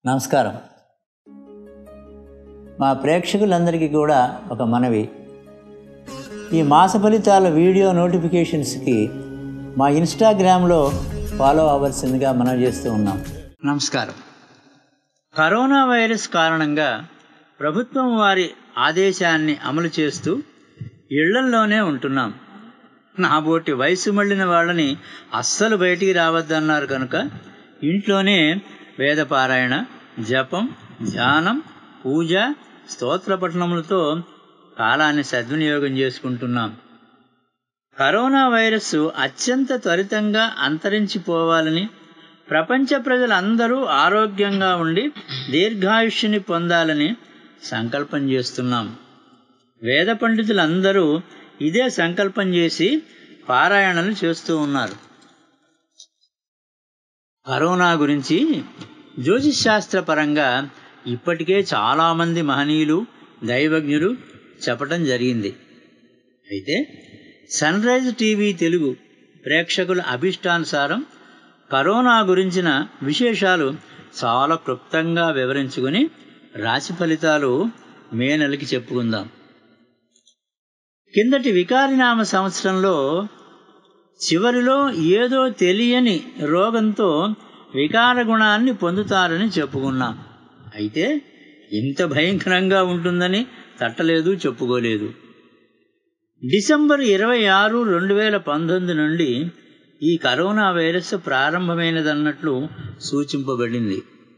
నమస్కారం మా ప్రేక్షకులందరికీ కూడా ఒక మనవి ఈ మాస ఫలితాల వీడియో నోటిఫికేషన్స్కి మా ఇన్స్టాగ్రామ్లో ఫాలో అవ్వాల్సిందిగా మనం చేస్తూ ఉన్నాం నమస్కారం కరోనా వైరస్ కారణంగా ప్రభుత్వం వారి ఆదేశాన్ని అమలు చేస్తూ ఇళ్లల్లోనే ఉంటున్నాం నాబోటి వయసు మళ్ళిన వాళ్ళని అస్సలు బయటికి రావద్దన్నారు కనుక ఇంట్లోనే వేదపారాయణ జపం ధ్యానం పూజ స్తోత్ర పఠనములతో కాలాన్ని సద్వినియోగం చేసుకుంటున్నాం కరోనా వైరస్ అత్యంత త్వరితంగా అంతరించిపోవాలని ప్రపంచ ప్రజలందరూ ఆరోగ్యంగా ఉండి దీర్ఘాయుష్యుని పొందాలని సంకల్పం చేస్తున్నాం వేద పండితులందరూ ఇదే సంకల్పం చేసి పారాయణలు చేస్తూ ఉన్నారు కరోనా గురించి జ్యోతిశాస్త్ర పరంగా ఇప్పటికే చాలామంది మహనీయులు దైవజ్ఞులు చెప్పటం జరిగింది అయితే సన్ రైజ్ టీవీ తెలుగు ప్రేక్షకుల అభిష్టానుసారం కరోనా గురించిన విశేషాలు చాలా క్లుప్తంగా వివరించుకొని రాశి ఫలితాలు మే నెలకి చెప్పుకుందాం కిందటి వికారినామ సంవత్సరంలో చివరిలో ఏదో తెలియని రోగంతో వికార గుణాన్ని పొందుతారని చెప్పుకున్నాం అయితే ఇంత భయంకరంగా ఉంటుందని తట్టలేదు చెప్పుకోలేదు డిసెంబర్ ఇరవై ఆరు రెండు వేల పంతొమ్మిది నుండి ఈ కరోనా వైరస్ ప్రారంభమైనదన్నట్లు సూచింపబడింది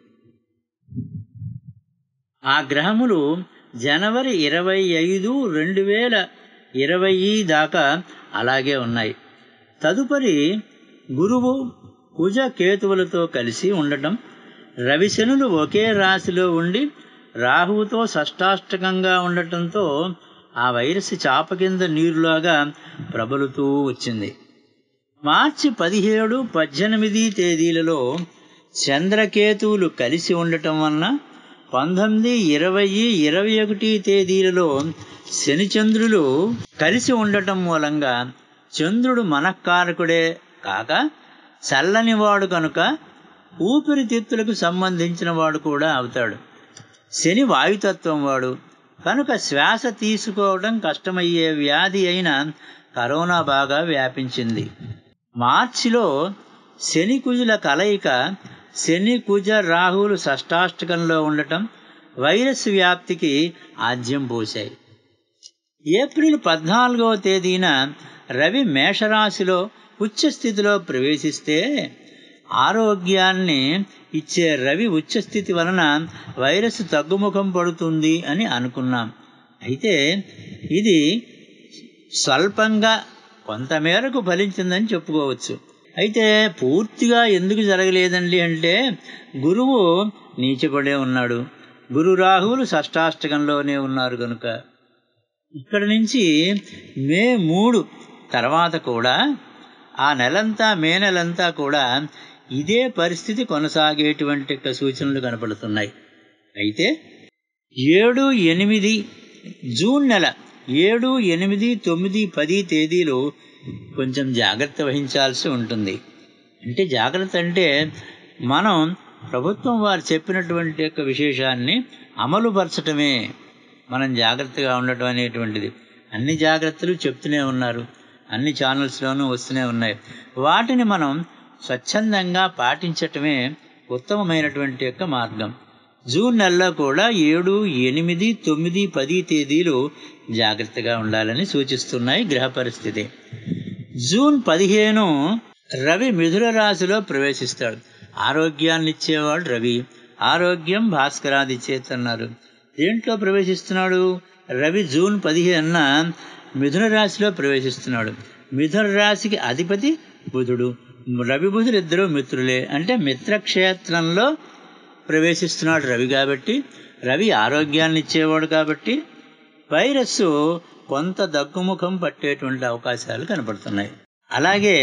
ఆ గ్రహములు జనవరి ఇరవై ఐదు రెండు వేల ఇరవై దాకా అలాగే ఉన్నాయి తదుపరి గురువు కుజ కేతువులతో కలిసి ఉండటం రవిశనులు ఒకే రాశిలో ఉండి రాహువుతో షష్టాష్టకంగా ఉండటంతో ఆ వైరస్ చాప కింద నీరులాగా ప్రబలుతూ వచ్చింది మార్చి పదిహేడు పద్దెనిమిది తేదీలలో చంద్రకేతువులు కలిసి ఉండటం వలన పంతొమ్మిది ఇరవై ఇరవై ఒకటి తేదీలలో శనిచంద్రులు కలిసి ఉండటం మూలంగా చంద్రుడు మనఃకారకుడే కాక చల్లనివాడు కనుక ఊపిరితిత్తులకు సంబంధించిన వాడు కూడా అవుతాడు శని వాయుతత్వం వాడు కనుక శ్వాస తీసుకోవడం కష్టమయ్యే వ్యాధి అయిన కరోనా బాగా వ్యాపించింది మార్చిలో శని కుజుల కలయిక శని కుజ రాహువులు షష్టాష్టకంలో ఉండటం వైరస్ వ్యాప్తికి ఆద్యం పోశాయి ఏప్రిల్ పద్నాలుగవ తేదీన రవి మేషరాశిలో ఉచ్చస్థితిలో ప్రవేశిస్తే ఆరోగ్యాన్ని ఇచ్చే రవి ఉచ్చస్థితి వలన వైరస్ తగ్గుముఖం పడుతుంది అని అనుకున్నాం అయితే ఇది స్వల్పంగా కొంతమేరకు ఫలించిందని చెప్పుకోవచ్చు అయితే పూర్తిగా ఎందుకు జరగలేదండి అంటే గురువు నీచపడే ఉన్నాడు గురు రాహువులు షష్టాష్టకంలోనే ఉన్నారు కనుక ఇక్కడి నుంచి మే మూడు తర్వాత కూడా ఆ నెలంతా మే నెలంతా కూడా ఇదే పరిస్థితి కొనసాగేటువంటి సూచనలు కనపడుతున్నాయి అయితే ఏడు ఎనిమిది జూన్ నెల ఏడు ఎనిమిది తొమ్మిది పది తేదీలు కొంచెం జాగ్రత్త వహించాల్సి ఉంటుంది అంటే జాగ్రత్త అంటే మనం ప్రభుత్వం వారు చెప్పినటువంటి యొక్క విశేషాన్ని అమలుపరచటమే మనం జాగ్రత్తగా ఉండటం అనేటువంటిది అన్ని జాగ్రత్తలు చెప్తూనే ఉన్నారు అన్ని ఛానల్స్లోనూ వస్తూనే ఉన్నాయి వాటిని మనం స్వచ్ఛందంగా పాటించటమే ఉత్తమమైనటువంటి యొక్క మార్గం జూన్ నెలలో కూడా ఏడు ఎనిమిది తొమ్మిది పది తేదీలు జాగ్రత్తగా ఉండాలని సూచిస్తున్నాయి గ్రహ పరిస్థితి జూన్ పదిహేను రవి మిథున రాశిలో ప్రవేశిస్తాడు ఆరోగ్యాన్ని ఇచ్చేవాడు రవి ఆరోగ్యం భాస్కరాది చేతన్నారు దేంట్లో ప్రవేశిస్తున్నాడు రవి జూన్ పదిహేనున మిథున రాశిలో ప్రవేశిస్తున్నాడు మిథున రాశికి అధిపతి బుధుడు రవి బుధుడు ఇద్దరు మిత్రులే అంటే మిత్రక్షేత్రంలో ప్రవేశిస్తున్నాడు రవి కాబట్టి రవి ఆరోగ్యాన్ని ఇచ్చేవాడు కాబట్టి వైరస్ కొంత దగ్గుముఖం పట్టేటువంటి అవకాశాలు కనపడుతున్నాయి అలాగే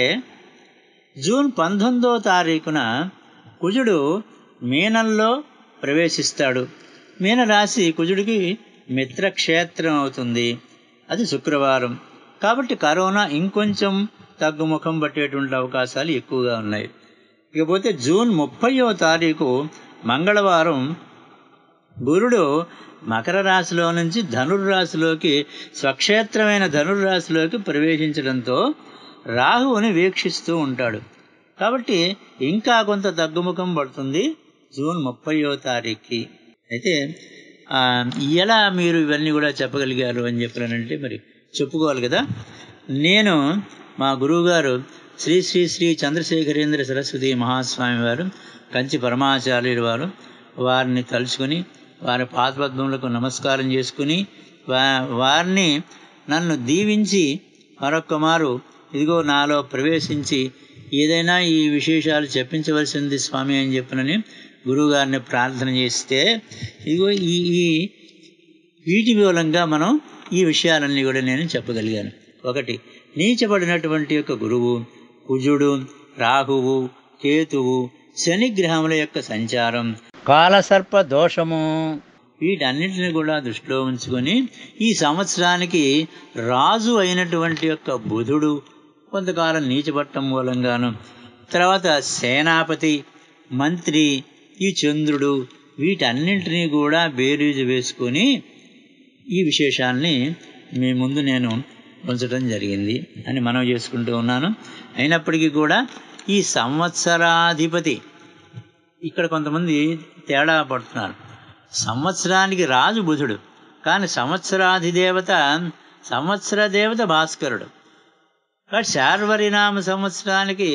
జూన్ పంతొమ్మిదో తారీఖున కుజుడు మీనంలో ప్రవేశిస్తాడు మీనరాశి కుజుడికి మిత్రక్షేత్రం అవుతుంది అది శుక్రవారం కాబట్టి కరోనా ఇంకొంచెం తగ్గుముఖం పట్టేటువంటి అవకాశాలు ఎక్కువగా ఉన్నాయి ఇకపోతే జూన్ ముప్పయో తారీఖు మంగళవారం గురుడు మకర రాశిలో నుంచి ధనుర్రాశిలోకి స్వక్షేత్రమైన ధనుర్రాశిలోకి ప్రవేశించడంతో రాహువుని వీక్షిస్తూ ఉంటాడు కాబట్టి ఇంకా కొంత తగ్గుముఖం పడుతుంది జూన్ ముప్పయో తారీఖుకి అయితే ఆ, ఎలా మీరు ఇవన్నీ కూడా చెప్పగలిగారు అని చెప్పానంటే మరి చెప్పుకోవాలి కదా నేను మా గురువుగారు శ్రీ శ్రీ శ్రీ చంద్రశేఖరేంద్ర సరస్వతి మహాస్వామి వారు కంచి పరమాచార్యులు వారు వారిని తలుచుకొని వారి పాదపద్మములకు నమస్కారం చేసుకుని వా వారిని నన్ను దీవించి మరొక్క మారు ఇదిగో నాలో ప్రవేశించి ఏదైనా ఈ విశేషాలు చెప్పించవలసింది స్వామి అని చెప్పినని గురువుగారిని ప్రార్థన చేస్తే ఇదిగో ఈ ఈ వీటి మూలంగా మనం ఈ విషయాలన్నీ కూడా నేను చెప్పగలిగాను ఒకటి నీచబడినటువంటి యొక్క గురువు కుజుడు రాహువు కేతువు శని గ్రహముల యొక్క సంచారం కాలసర్ప దోషము వీటన్నిటిని కూడా దృష్టిలో ఉంచుకొని ఈ సంవత్సరానికి రాజు అయినటువంటి యొక్క బుధుడు కొంతకాలం నీచబట్టం మూలంగాను తర్వాత సేనాపతి మంత్రి ఈ చంద్రుడు వీటన్నింటినీ కూడా బేరీజు వేసుకొని ఈ విశేషాల్ని మీ ముందు నేను ఉంచడం జరిగింది అని మనం చేసుకుంటూ ఉన్నాను అయినప్పటికీ కూడా ఈ సంవత్సరాధిపతి ఇక్కడ కొంతమంది తేడా పడుతున్నారు సంవత్సరానికి రాజు బుధుడు కానీ సంవత్సరాధిదేవత సంవత్సర దేవత భాస్కరుడు కాబట్టి శార్వరినామ సంవత్సరానికి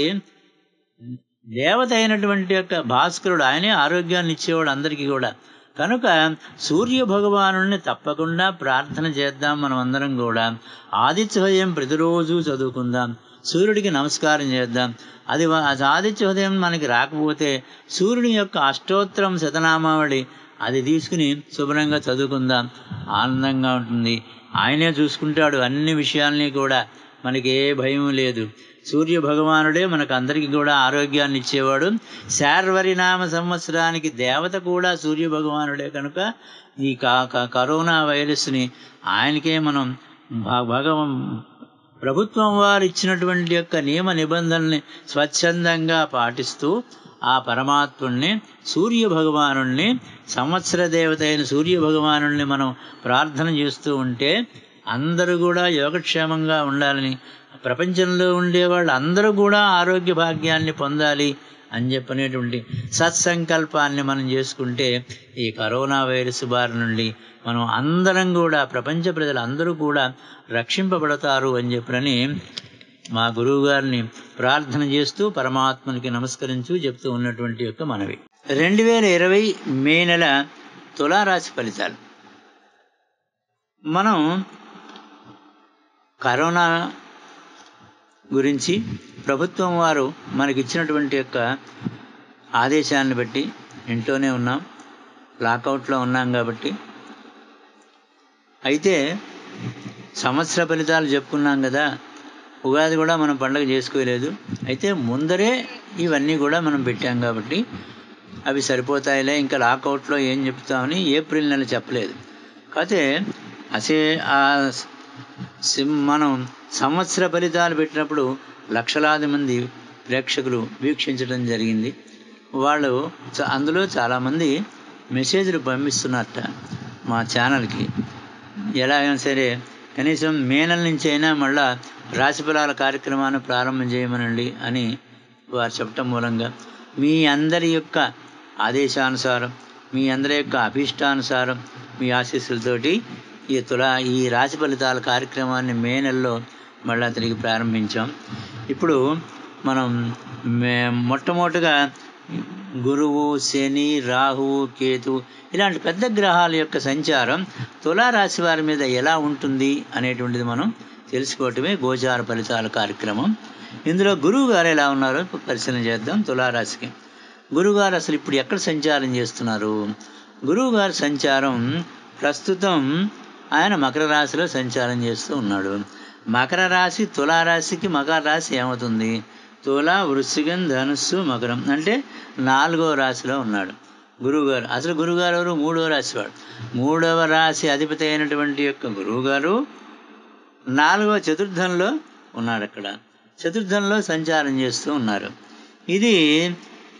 దేవత అయినటువంటి యొక్క భాస్కరుడు ఆయనే ఆరోగ్యాన్ని ఇచ్చేవాడు అందరికీ కూడా కనుక సూర్య భగవానుడిని తప్పకుండా ప్రార్థన చేద్దాం మనం అందరం కూడా ఆదిత్య హృదయం ప్రతిరోజు చదువుకుందాం సూర్యుడికి నమస్కారం చేద్దాం అది వ- అది ఆదిత్య హృదయం మనకి రాకపోతే సూర్యుని యొక్క అష్టోత్తరం శతనామావళి అది తీసుకుని శుభ్రంగా చదువుకుందాం ఆనందంగా ఉంటుంది ఆయనే చూసుకుంటాడు అన్ని విషయాల్ని కూడా మనకి ఏ భయం లేదు సూర్య భగవానుడే మనకు అందరికీ కూడా ఆరోగ్యాన్ని ఇచ్చేవాడు శార్వరినామ సంవత్సరానికి దేవత కూడా సూర్య భగవానుడే కనుక ఈ కా- కా- కరోనా వైరస్ని ఆయనకే మనం భ- భగవ ప్రభుత్వం వారు ఇచ్చినటువంటి యొక్క నియమ నిబంధనల్ని స్వచ్ఛందంగా పాటిస్తూ ఆ పరమాత్ముణ్ణి సూర్య భగవానుణ్ణి సంవత్సర దేవత అయిన సూర్య భగవానుణ్ణి మనం ప్రార్థన చేస్తూ ఉంటే అందరూ కూడా యోగక్షేమంగా ఉండాలని ప్రపంచంలో ఉండే వాళ్ళు అందరూ కూడా ఆరోగ్య భాగ్యాన్ని పొందాలి అని చెప్పనేటువంటి సత్సంకల్పాన్ని మనం చేసుకుంటే ఈ కరోనా వైరస్ బారి నుండి మనం అందరం కూడా ప్రపంచ ప్రజలు అందరూ కూడా రక్షింపబడతారు అని చెప్పని మా గురువు గారిని ప్రార్థన చేస్తూ పరమాత్మనికి నమస్కరించు చెప్తూ ఉన్నటువంటి యొక్క మనవి రెండు వేల ఇరవై మే నెల తులారాశి ఫలితాలు మనం కరోనా గురించి ప్రభుత్వం వారు మనకిచ్చినటువంటి యొక్క ఆదేశాన్ని బట్టి ఇంట్లోనే ఉన్నాం లాకౌట్లో ఉన్నాం కాబట్టి అయితే సంవత్సర ఫలితాలు చెప్పుకున్నాం కదా ఉగాది కూడా మనం పండగ చేసుకోలేదు అయితే ముందరే ఇవన్నీ కూడా మనం పెట్టాం కాబట్టి అవి సరిపోతాయిలే ఇంకా లాకౌట్లో ఏం చెప్తామని ఏప్రిల్ నెల చెప్పలేదు కాకపోతే అసే ఆ సిం- మనం సంవత్సర ఫలితాలు పెట్టినప్పుడు లక్షలాది మంది ప్రేక్షకులు వీక్షించడం జరిగింది వాళ్ళు చ- అందులో చాలామంది మెసేజ్లు పంపిస్తున్నారట మా ఛానల్కి ఎలాగైనా సరే కనీసం మే నెల నుంచి అయినా మళ్ళా రాశిఫలాల కార్యక్రమాన్ని ప్రారంభం చేయమనండి అని వారు చెప్పటం మూలంగా మీ అందరి యొక్క ఆదేశానుసారం మీ అందరి యొక్క అభీష్టానుసారం మీ ఆశీస్సులతోటి ఈ తులా ఈ రాశి ఫలితాల కార్యక్రమాన్ని మే నెలలో మళ్ళా తిరిగి ప్రారంభించాం ఇప్పుడు మనం మే మొట్టమొదటిగా గురువు శని రాహువు కేతు ఇలాంటి పెద్ద గ్రహాల యొక్క సంచారం తులారాశి వారి మీద ఎలా ఉంటుంది అనేటువంటిది మనం తెలుసుకోవటమే గోచార ఫలితాల కార్యక్రమం ఇందులో గురువు గారు ఎలా ఉన్నారో పరిశీలన చేద్దాం తులారాశికి గురువుగారు అసలు ఇప్పుడు ఎక్కడ సంచారం చేస్తున్నారు గురువు గారి సంచారం ప్రస్తుతం ఆయన మకర రాశిలో సంచారం చేస్తూ ఉన్నాడు మకర రాశి తులారాశికి మకర రాశి ఏమవుతుంది తుల వృశ్చికం ధనుస్సు మకరం అంటే నాలుగో రాశిలో ఉన్నాడు గురువుగారు అసలు గురువుగారు ఎవరు మూడవ రాశి వాడు మూడవ రాశి అధిపతి అయినటువంటి యొక్క గురువుగారు నాలుగవ చతుర్థంలో ఉన్నాడు అక్కడ చతుర్థంలో సంచారం చేస్తూ ఉన్నారు ఇది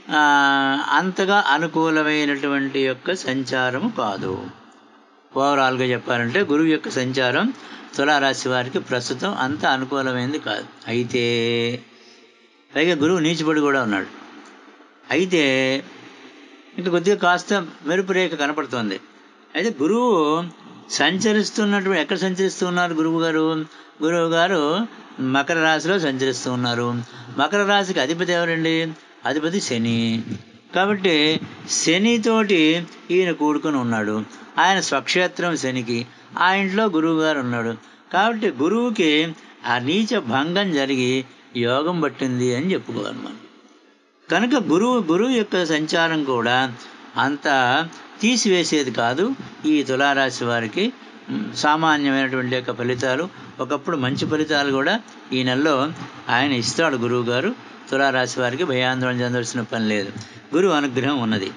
ఆ, అంతగా అనుకూలమైనటువంటి యొక్క సంచారము కాదు ఓవరాల్గా చెప్పాలంటే గురువు యొక్క సంచారం తులారాశి వారికి ప్రస్తుతం అంత అనుకూలమైనది కాదు అయితే పైగా గురువు నీచిపడి కూడా ఉన్నాడు అయితే ఇంకా కొద్దిగా కాస్త మెరుపు రేఖ కనపడుతోంది అయితే గురువు సంచరిస్తున్నటువంటి ఎక్కడ సంచరిస్తూ ఉన్నారు గురువు గారు గురువు గారు మకర రాశిలో సంచరిస్తూ ఉన్నారు మకర రాశికి అధిపతి ఎవరండి అధిపతి శని కాబట్టి శనితోటి ఈయన కూడుకొని ఉన్నాడు ఆయన స్వక్షేత్రం శనికి ఆ ఇంట్లో గురువు గారు ఉన్నాడు కాబట్టి గురువుకి ఆ నీచ భంగం జరిగి యోగం పట్టింది అని చెప్పుకోవాలి మనం కనుక గురువు గురువు యొక్క సంచారం కూడా అంత తీసివేసేది కాదు ఈ తులారాశి వారికి మ్, సామాన్యమైనటువంటి యొక్క ఫలితాలు ఒకప్పుడు మంచి ఫలితాలు కూడా ఈ నెలలో ఆయన ఇస్తాడు గురువు గారు తులారాశి వారికి భయాందోళన చెందవలసిన పని లేదు గురువు అనుగ్రహం ఉన్నది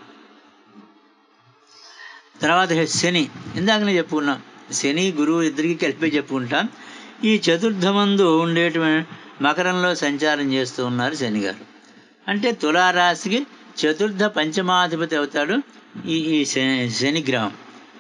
తర్వాత శని ఇందాకనే చెప్పుకున్నాం శని గురువు ఇద్దరికి కలిపి చెప్పుకుంటాం ఈ చతుర్థమందు ఉండేటువంటి మకరంలో సంచారం చేస్తూ ఉన్నారు శని గారు అంటే తులారాశికి చతుర్థ పంచమాధిపతి అవుతాడు ఈ ఈ శని శని గ్రహం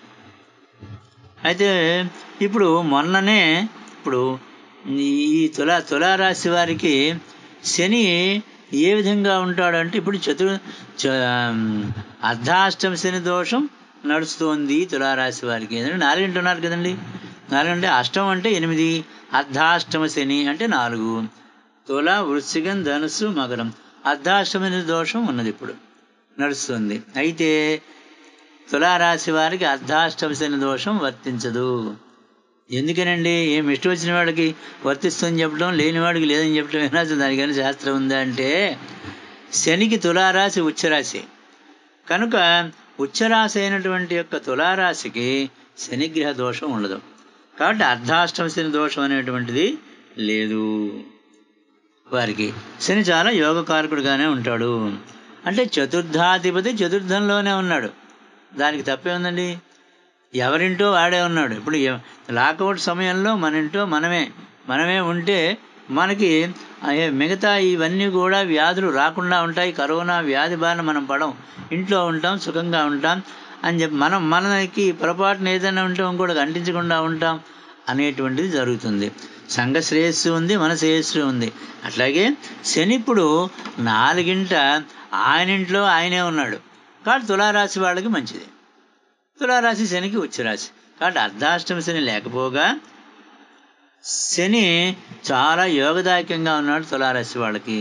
అయితే ఇప్పుడు మొన్ననే ఇప్పుడు ఈ తులా తులారాశి వారికి శని ఏ విధంగా ఉంటాడంటే ఇప్పుడు చతుర్ చ- అర్ధాష్టమ శని దోషం నడుస్తోంది తులారాశి వారికి ఎందుకంటే నాలుగింటి ఉన్నారు కదండి నాలుగు అంటే అష్టం అంటే ఎనిమిది అర్ధాష్టమ శని అంటే నాలుగు తుల వృశ్చికం ధనుస్సు మకరం అర్ధాష్టమ శని దోషం ఉన్నది ఇప్పుడు నడుస్తుంది అయితే తులారాశి వారికి అర్ధాష్టమ శని దోషం వర్తించదు ఎందుకనండి ఏం ఇష్టం వచ్చిన వాడికి వర్తిస్తుందని చెప్పడం లేని వాడికి లేదని చెప్పడం ఏనా దానికైనా శాస్త్రం ఉందా అంటే శనికి తులారాశి ఉచ్చరాశి కనుక ఉచ్చరాశి అయినటువంటి యొక్క తులారాశికి శనిగ్రహ దోషం ఉండదు కాబట్టి అర్ధాష్టమ శని దోషం అనేటువంటిది లేదు వారికి శని చాలా యోగకారకుడుగానే ఉంటాడు అంటే చతుర్థాధిపతి చతుర్థంలోనే ఉన్నాడు దానికి తప్పే ఉందండి ఎవరింటో వాడే ఉన్నాడు ఇప్పుడు ఎ- లాకౌట్ సమయంలో మన ఇంటో మనమే మనమే ఉంటే మనకి ఆ ఏ- మిగతా ఇవన్నీ కూడా వ్యాధులు రాకుండా ఉంటాయి కరోనా వ్యాధి బారిన మనం పడం ఇంట్లో ఉంటాం సుఖంగా ఉంటాం అని చెప్పి మనం మనకి పొరపాటున ఏదైనా ఉంటే ఇంకోటి అంటించకుండా ఉంటాం అనేటువంటిది జరుగుతుంది సంఘ శ్రేయస్సు ఉంది మన శ్రేయస్సు ఉంది అట్లాగే శని ఇప్పుడు నాలుగింట ఆయన ఇంట్లో ఆయనే ఉన్నాడు కాబట్టి తులారాశి వాళ్ళకి మంచిది తులారాశి శనికి ఉచ్చరాశి కాబట్టి అర్ధాష్టమి శని లేకపోగా శని చాలా యోగదాయకంగా ఉన్నాడు తులారాశి వాళ్ళకి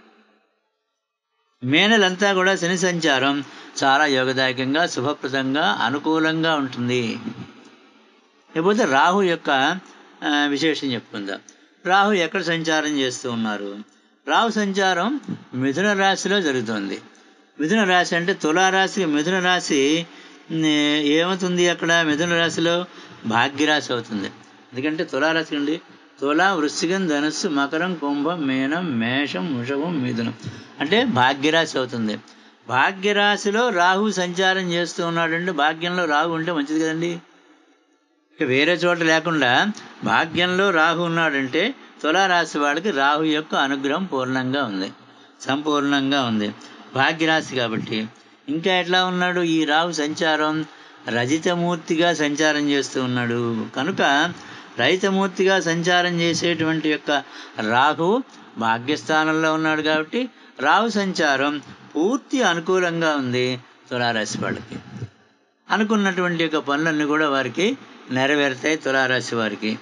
మే నెలంతా కూడా శని సంచారం చాలా యోగదాయకంగా శుభప్రదంగా అనుకూలంగా ఉంటుంది లేకపోతే రాహు యొక్క ఆ, విశేషం చెప్పుకుందాం రాహు ఎక్కడ సంచారం చేస్తూ ఉన్నారు రాహు సంచారం మిథున రాశిలో జరుగుతుంది మిథున రాశి అంటే తులారాశి మిథున రాశి ఉమ్, ఏమవుతుంది అక్కడ మిథున రాశిలో భాగ్యరాశి అవుతుంది ఎందుకంటే తులారాశి అండి తుల వృశ్చికం ధనుస్సు మకరం కుంభం మీనం మేషం వృషభం మిథునం అంటే భాగ్యరాశి అవుతుంది భాగ్యరాశిలో రాహు సంచారం చేస్తూ ఉన్నాడంటే భాగ్యంలో రాహు ఉంటే మంచిది కదండి ఇక వేరే చోట లేకుండా భాగ్యంలో రాహు ఉన్నాడంటే తులారాశి వాడికి రాహు యొక్క అనుగ్రహం పూర్ణంగా ఉంది సంపూర్ణంగా ఉంది భాగ్యరాశి కాబట్టి ఇంకా ఎట్లా ఉన్నాడు ఈ రాహు సంచారం రజితమూర్తిగా సంచారం చేస్తూ ఉన్నాడు కనుక రజితమూర్తిగా సంచారం చేసేటువంటి యొక్క రాహు భాగ్యస్థానంలో ఉన్నాడు కాబట్టి రాహు సంచారం పూర్తి అనుకూలంగా ఉంది తులారాశి వాళ్ళకి అనుకున్నటువంటి యొక్క పనులన్నీ కూడా వారికి నెరవేరుతాయి తులారాశి వారికి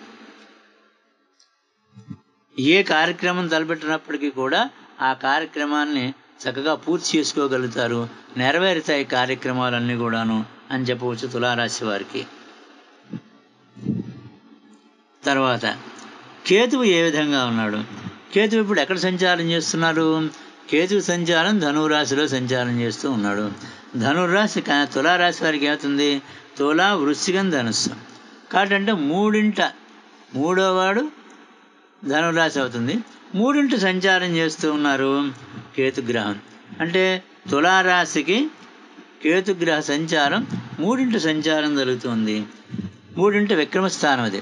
ఏ కార్యక్రమం తలపెట్టినప్పటికీ కూడా ఆ కార్యక్రమాన్ని చక్కగా పూర్తి చేసుకోగలుగుతారు నెరవేరుతాయి కార్యక్రమాలన్నీ కూడాను అని చెప్పవచ్చు తులారాశి వారికి తర్వాత కేతువు ఏ విధంగా ఉన్నాడు కేతువు ఇప్పుడు ఎక్కడ సంచారం చేస్తున్నారు కేతువు సంచారం ధనురాశిలో సంచారం చేస్తూ ఉన్నాడు ధనురాశి కా- తులారాశి వారికి ఏమవుతుంది తుల వృశ్చికం ధనుస్సు కాబట్టి మూడింట మూడోవాడు ధనురాశి అవుతుంది మూడింటి సంచారం చేస్తూ ఉన్నారు కేతుగ్రహం అంటే తులారాశికి కేతుగ్రహ సంచారం మూడింటి సంచారం జరుగుతుంది మూడింటి విక్రమస్థానం అది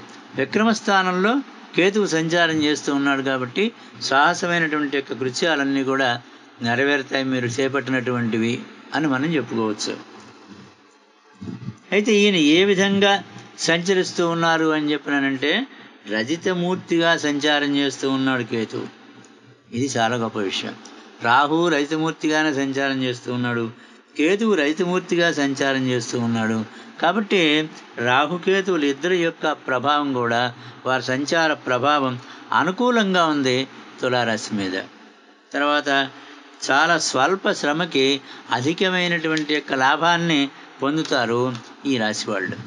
విక్రమస్థానంలో కేతువు సంచారం చేస్తూ ఉన్నాడు కాబట్టి సాహసమైనటువంటి యొక్క కృత్యాలన్నీ కూడా నెరవేరుతాయి మీరు చేపట్టినటువంటివి అని మనం చెప్పుకోవచ్చు అయితే ఈయన ఏ విధంగా సంచరిస్తూ ఉన్నారు అని చెప్పినానంటే రజితమూర్తిగా సంచారం చేస్తూ ఉన్నాడు కేతు ఇది చాలా గొప్ప విషయం రాహు రజితమూర్తిగానే సంచారం చేస్తూ ఉన్నాడు కేతువు రజితమూర్తిగా సంచారం చేస్తూ ఉన్నాడు కాబట్టి రాహుకేతువులు ఇద్దరి యొక్క ప్రభావం కూడా వారి సంచార ప్రభావం అనుకూలంగా ఉంది తులారాశి మీద తర్వాత చాలా స్వల్ప శ్రమకి అధికమైనటువంటి యొక్క లాభాన్ని పొందుతారు ఈ రాశి వాళ్ళు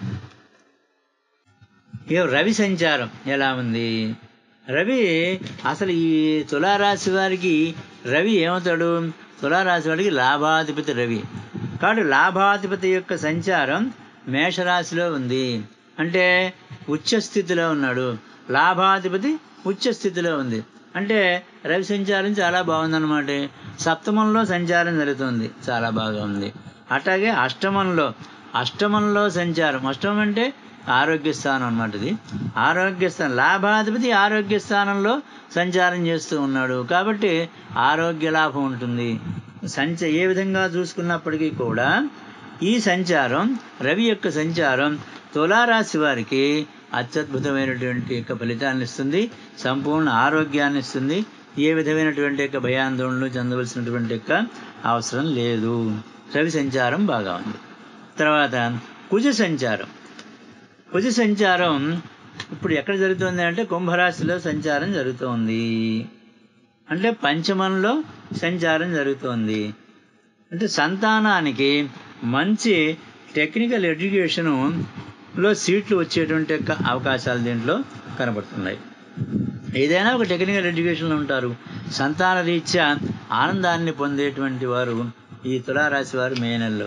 ఇక రవి సంచారం ఎలా ఉంది రవి అసలు ఈ తులారాశి వారికి రవి ఏమవుతాడు తులారాశి వాడికి లాభాధిపతి రవి కాబట్టి లాభాధిపతి యొక్క సంచారం మేషరాశిలో ఉంది అంటే ఉచ్చ స్థితిలో ఉన్నాడు లాభాధిపతి ఉచ్చ స్థితిలో ఉంది అంటే రవి సంచారం చాలా బాగుందన్నమాట సప్తమంలో సంచారం జరుగుతుంది చాలా బాగా ఉంది అట్లాగే అష్టమంలో అష్టమంలో సంచారం అష్టమం అంటే ఆరోగ్య స్థానం అన్నమాట ఇది ఆరోగ్య స్థానం లాభాధిపతి ఆరోగ్య స్థానంలో సంచారం చేస్తూ ఉన్నాడు కాబట్టి ఆరోగ్య లాభం ఉంటుంది సంచ ఏ విధంగా చూసుకున్నప్పటికీ కూడా ఈ సంచారం రవి యొక్క సంచారం తులారాశి వారికి అత్యద్భుతమైనటువంటి యొక్క ఫలితాన్ని ఇస్తుంది సంపూర్ణ ఆరోగ్యాన్ని ఇస్తుంది ఏ విధమైనటువంటి యొక్క భయాందోళనలు చెందవలసినటువంటి యొక్క అవసరం లేదు రవి సంచారం బాగా ఉంది తర్వాత కుజ సంచారం కుజ సంచారం ఇప్పుడు ఎక్కడ జరుగుతుంది అంటే కుంభరాశిలో సంచారం జరుగుతోంది అంటే పంచమంలో సంచారం జరుగుతోంది అంటే సంతానానికి మంచి టెక్నికల్ ఎడ్యుకేషను లో సీట్లు వచ్చేటువంటి యొక్క అవకాశాలు దీంట్లో కనబడుతున్నాయి ఏదైనా ఒక టెక్నికల్ ఎడ్యుకేషన్లో ఉంటారు సంతాన రీత్యా ఆనందాన్ని పొందేటువంటి వారు ఈ తులారాశి వారు మే నెలలో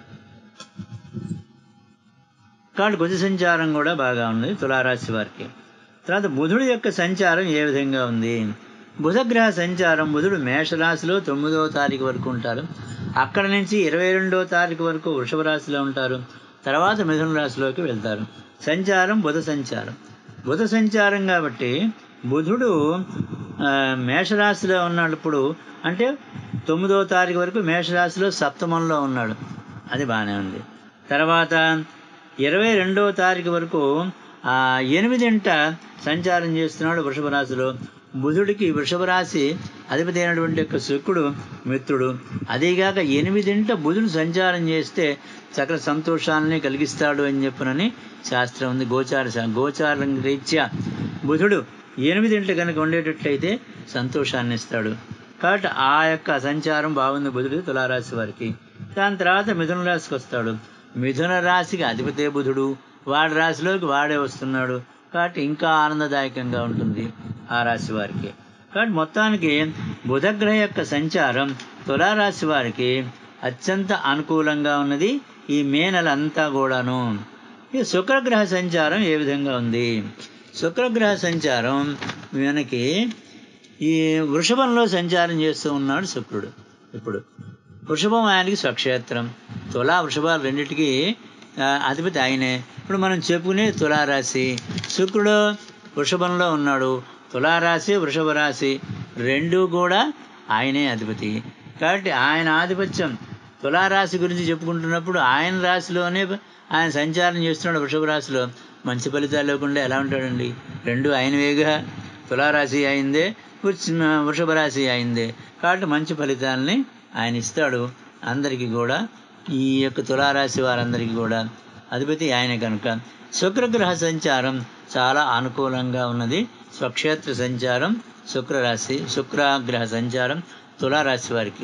కాబట్టి కుజ సంచారం కూడా బాగా ఉంది తులారాశి వారికి తర్వాత బుధుడు యొక్క సంచారం ఏ విధంగా ఉంది బుధగ్రహ సంచారం బుధుడు మేషరాశిలో తొమ్మిదవ తారీఖు వరకు ఉంటారు అక్కడ నుంచి ఇరవై రెండవ తారీఖు వరకు వృషభ రాశిలో ఉంటారు తర్వాత మిథున రాశిలోకి వెళ్తారు సంచారం బుధ సంచారం బుధ సంచారం కాబట్టి బుధుడు ఆ, మేషరాశిలో ఉన్నప్పుడు అంటే తొమ్మిదవ తారీఖు వరకు మేషరాశిలో సప్తమంలో ఉన్నాడు అది బాగానే ఉంది తర్వాత ఇరవై రెండవ తారీఖు వరకు ఆ ఎనిమిదింట సంచారం చేస్తున్నాడు వృషభ రాశిలో బుధుడికి వృషభ రాశి అధిపతి అయినటువంటి యొక్క శుక్రుడు మిత్రుడు అదేగాక ఎనిమిదింట బుధుడు సంచారం చేస్తే సకల సంతోషాలని కలిగిస్తాడు అని చెప్పనని శాస్త్రం ఉంది గోచార శా- గోచారం రీత్యా బుధుడు ఎనిమిదింట కనుక ఉండేటట్లయితే సంతోషాన్ని ఇస్తాడు కాబట్టి ఆ యొక్క సంచారం బాగుంది బుధుడు తులారాశి వారికి దాని తర్వాత మిథున రాశికి వస్తాడు మిథున రాశికి అధిపతే బుధుడు వాడి రాశిలోకి వాడే వస్తున్నాడు కాబట్టి ఇంకా ఆనందదాయకంగా ఉంటుంది ఆ రాశి వారికి కాబట్టి మొత్తానికి బుధగ్రహ యొక్క సంచారం తులారాశి వారికి అత్యంత అనుకూలంగా ఉన్నది ఈ మే నెల అంతా కూడాను ఈ శుక్రగ్రహ సంచారం ఏ విధంగా ఉంది శుక్రగ్రహ సంచారం మనకి ఈ వృషభంలో సంచారం చేస్తూ ఉన్నాడు శుక్రుడు ఇప్పుడు వృషభం ఆయనకి స్వక్షేత్రం తులా వృషభాలు రెండింటికి ఆ, అధిపతి ఆయనే ఇప్పుడు మనం చెప్పుకునే తులారాశి శుక్రుడు వృషభంలో ఉన్నాడు తులారాశి వృషభ రాశి రెండు కూడా ఆయనే అధిపతి కాబట్టి ఆయన ఆధిపత్యం తులారాశి గురించి చెప్పుకుంటున్నప్పుడు ఆయన రాశిలోనే ఆయన సంచారం చేస్తున్నాడు వృషభ రాశిలో మంచి ఫలితాలు లేకుండా ఎలా ఉంటాడండి రెండు ఆయనవేగా తులారాశి అయిందే వృష- వృషభ రాశి అయిందే కాబట్టి మంచి ఫలితాలని ఆయన ఇస్తాడు అందరికీ కూడా ఈ యొక్క తులారాశి వారందరికీ కూడా అధిపతి ఆయన కనుక శుక్రగ్రహ సంచారం చాలా అనుకూలంగా ఉన్నది స్వక్షేత్ర సంచారం శుక్రరాశి శుక్రగ్రహ సంచారం తులారాశి వారికి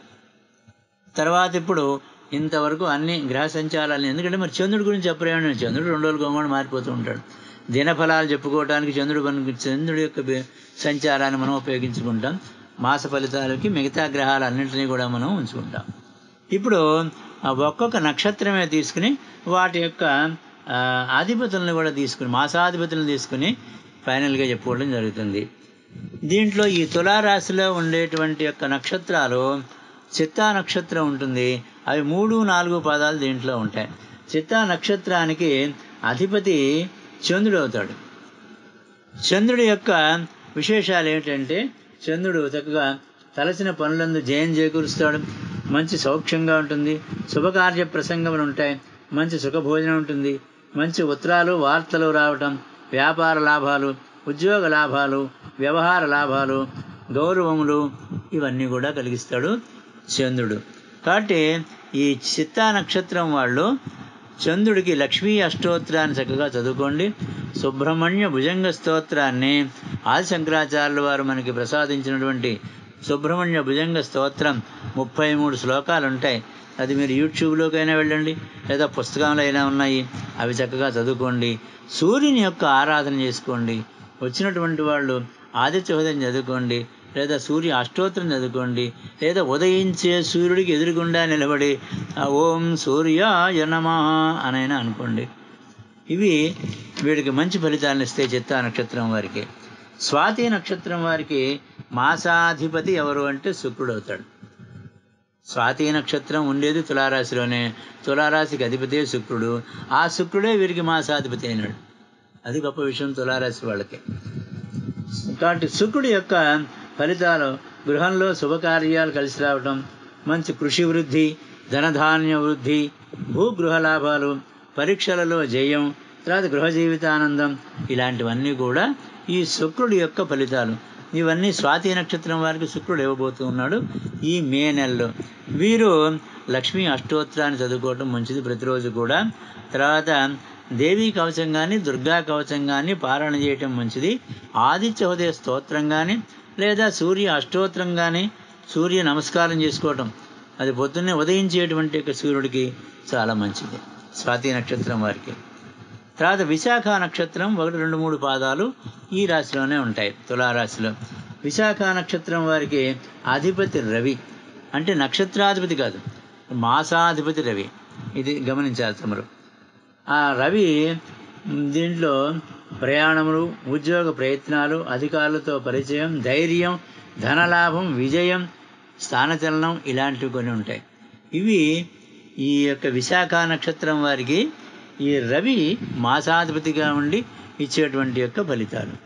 తర్వాత ఇప్పుడు ఇంతవరకు అన్ని గ్రహ సంచారాలు ఎందుకంటే మరి చంద్రుడి గురించి చెప్పలేము చంద్రుడు రెండు రోజులు గొమ్మడి మారిపోతూ ఉంటాడు దినఫలాలు చెప్పుకోవడానికి చంద్రుడు మనకి చంద్రుడి యొక్క బె- సంచారాన్ని మనం ఉపయోగించుకుంటాం మాస ఫలితాలకి మిగతా గ్రహాలన్నింటినీ కూడా మనం ఉంచుకుంటాం ఇప్పుడు ఆ ఒక్కొక్క నక్షత్రమే తీసుకుని వాటి యొక్క ఆ, ఆధిపతులను కూడా తీసుకుని మాసాధిపతులను తీసుకుని ఫైనల్గా చెప్పుకోవడం జరుగుతుంది దీంట్లో ఈ తులారాశిలో ఉండేటువంటి యొక్క నక్షత్రాలు చిత్తా నక్షత్రం ఉంటుంది అవి మూడు నాలుగు పదాలు దీంట్లో ఉంటాయి చిత్తా నక్షత్రానికి అధిపతి చంద్రుడు అవుతాడు చంద్రుడి యొక్క విశేషాలు ఏమిటంటే చంద్రుడు చక్కగా తలసిన పనులందు జయం చేకూరుస్తాడు మంచి సౌఖ్యంగా ఉంటుంది శుభకార్య ప్రసంగములు ఉంటాయి మంచి సుఖభోజనం ఉంటుంది మంచి ఉత్తరాలు వార్తలు రావటం వ్యాపార లాభాలు ఉద్యోగ లాభాలు వ్యవహార లాభాలు గౌరవములు ఇవన్నీ కూడా కలిగిస్తాడు చంద్రుడు కాబట్టి ఈ చిత్తా నక్షత్రం వాళ్ళు చంద్రుడికి లక్ష్మీ అష్టోత్తరాన్ని చక్కగా చదువుకోండి సుబ్రహ్మణ్య భుజంగ స్తోత్రాన్ని ఆది శంకరాచార్యుల వారు మనకి ప్రసాదించినటువంటి సుబ్రహ్మణ్య భుజంగ స్తోత్రం ముప్పై మూడు శ్లోకాలు ఉంటాయి అది మీరు యూట్యూబ్లోకైనా వెళ్ళండి లేదా పుస్తకంలో అయినా ఉన్నాయి అవి చక్కగా చదువుకోండి సూర్యుని యొక్క ఆరాధన చేసుకోండి వచ్చినటువంటి వాళ్ళు ఆదిత్య హృదయం చదువుకోండి లేదా సూర్య అష్టోత్తరం చదువుకోండి లేదా ఉదయించే సూర్యుడికి ఎదురుగుండా నిలబడి ఆ ఓం సూర్యాయ నమః అనైనా అనుకోండి ఇవి వీడికి మంచి ఫలితాలను ఇస్తాయి చిత్తా నక్షత్రం వారికి స్వాతి నక్షత్రం వారికి మాసాధిపతి ఎవరు అంటే శుక్రుడు అవుతాడు స్వాతి నక్షత్రం ఉండేది తులారాశిలోనే తులారాశికి అధిపతి శుక్రుడు ఆ శుక్రుడే వీరికి మాసాధిపతి అయినాడు అది గొప్ప విషయం తులారాశి వాళ్ళకి కాబట్టి శుక్రుడి యొక్క ఫలితాలు గృహంలో శుభకార్యాలు కలిసి రావటం మంచి కృషి వృద్ధి ధనధాన్య వృద్ధి భూగృహ లాభాలు పరీక్షలలో జయం తర్వాత గృహ జీవితానందం ఇలాంటివన్నీ కూడా ఈ శుక్రుడి యొక్క ఫలితాలు ఇవన్నీ స్వాతి నక్షత్రం వారికి శుక్రుడు ఇవ్వబోతూ ఉన్నాడు ఈ మే నెలలో వీరు లక్ష్మీ అష్టోత్తరాన్ని చదువుకోవటం మంచిది ప్రతిరోజు కూడా తర్వాత దేవీ కవచం కానీ దుర్గా కవచం కానీ పారాయణ చేయటం మంచిది ఆదిత్య హృదయ స్తోత్రం కానీ లేదా సూర్య అష్టోత్తరం కానీ సూర్య నమస్కారం చేసుకోవటం అది పొద్దున్నే ఉదయించేటువంటి యొక్క సూర్యుడికి చాలా మంచిది స్వాతి నక్షత్రం వారికి తర్వాత విశాఖ నక్షత్రం ఒకటి రెండు మూడు పాదాలు ఈ రాశిలోనే ఉంటాయి తులారాశిలో విశాఖ నక్షత్రం వారికి అధిపతి రవి అంటే నక్షత్రాధిపతి కాదు మాసాధిపతి రవి ఇది గమనించాలి తమరు ఆ రవి దీంట్లో ప్రయాణములు ఉద్యోగ ప్రయత్నాలు అధికారులతో పరిచయం ధైర్యం ధనలాభం విజయం స్థానచలనం ఇలాంటివి కొన్ని ఉంటాయి ఇవి ఈ యొక్క విశాఖ నక్షత్రం వారికి ఈ రవి మాసాధిపతిగా ఉండి ఇచ్చేటువంటి యొక్క ఫలితాలు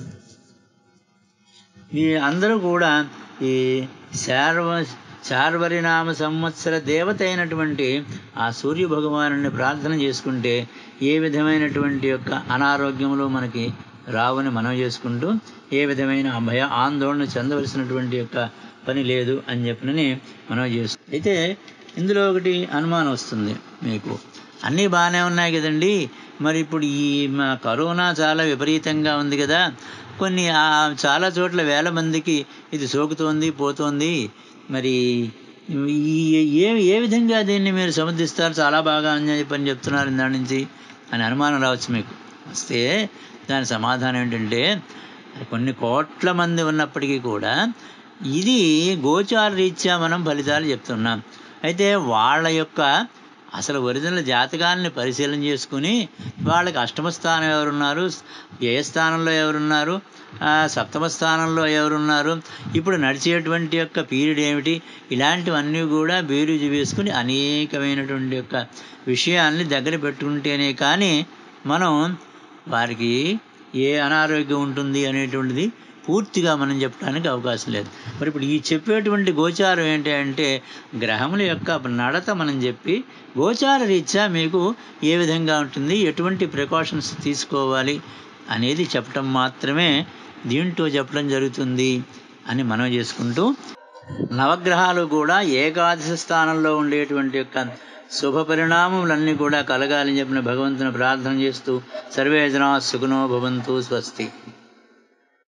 ఈ అందరూ కూడా ఈ శార్వ చార్వరినామ సంవత్సర దేవత అయినటువంటి ఆ సూర్య భగవాను ప్రార్థన చేసుకుంటే ఏ విధమైనటువంటి యొక్క అనారోగ్యములు మనకి రావని మనం చేసుకుంటూ ఏ విధమైన భయ ఆందోళన చెందవలసినటువంటి యొక్క పని లేదు అని చెప్పినని మనం చేస్తాం అయితే ఇందులో ఒకటి అనుమానం వస్తుంది మీకు అన్నీ బాగానే ఉన్నాయి కదండి మరి ఇప్పుడు ఈ మా కరోనా చాలా విపరీతంగా ఉంది కదా కొన్ని ఆ చాలా చోట్ల వేల మందికి ఇది సోకుతోంది పోతోంది మరి ఈ ఏ ఏ విధంగా దీన్ని మీరు సమర్థిస్తారు చాలా బాగా అని చెప్పని చెప్తున్నారు దాని నుంచి అని అనుమానం రావచ్చు మీకు వస్తే దాని సమాధానం ఏంటంటే కొన్ని కోట్ల మంది ఉన్నప్పటికీ కూడా ఇది గోచార రీత్యా మనం ఫలితాలు చెప్తున్నాం అయితే వాళ్ళ యొక్క అసలు ఒరిజినల్ జాతకాలని పరిశీలన చేసుకుని వాళ్ళకి అష్టమ స్థానం ఎవరున్నారు ఏ స్థానంలో ఎవరున్నారు సప్తమ స్థానంలో ఎవరున్నారు ఇప్పుడు నడిచేటువంటి యొక్క పీరియడ్ ఏమిటి ఇలాంటివన్నీ కూడా బేరీజు వేసుకుని అనేకమైనటువంటి యొక్క విషయాల్ని దగ్గర పెట్టుకుంటేనే కానీ మనం వారికి ఏ అనారోగ్యం ఉంటుంది అనేటువంటిది పూర్తిగా మనం చెప్పడానికి అవకాశం లేదు మరి ఇప్పుడు ఈ చెప్పేటువంటి గోచారం ఏంటి అంటే గ్రహముల యొక్క నడత మనం చెప్పి గోచార రీత్యా మీకు ఏ విధంగా ఉంటుంది ఎటువంటి ప్రికాషన్స్ తీసుకోవాలి అనేది చెప్పటం మాత్రమే దీంట్లో చెప్పడం జరుగుతుంది అని మనం చేసుకుంటూ నవగ్రహాలు కూడా ఏకాదశి స్థానంలో ఉండేటువంటి యొక్క శుభ పరిణామములన్నీ కూడా కలగాలని చెప్పిన భగవంతుని ప్రార్థన చేస్తూ సర్వేజనా సుఖనో భవంతు స్వస్తి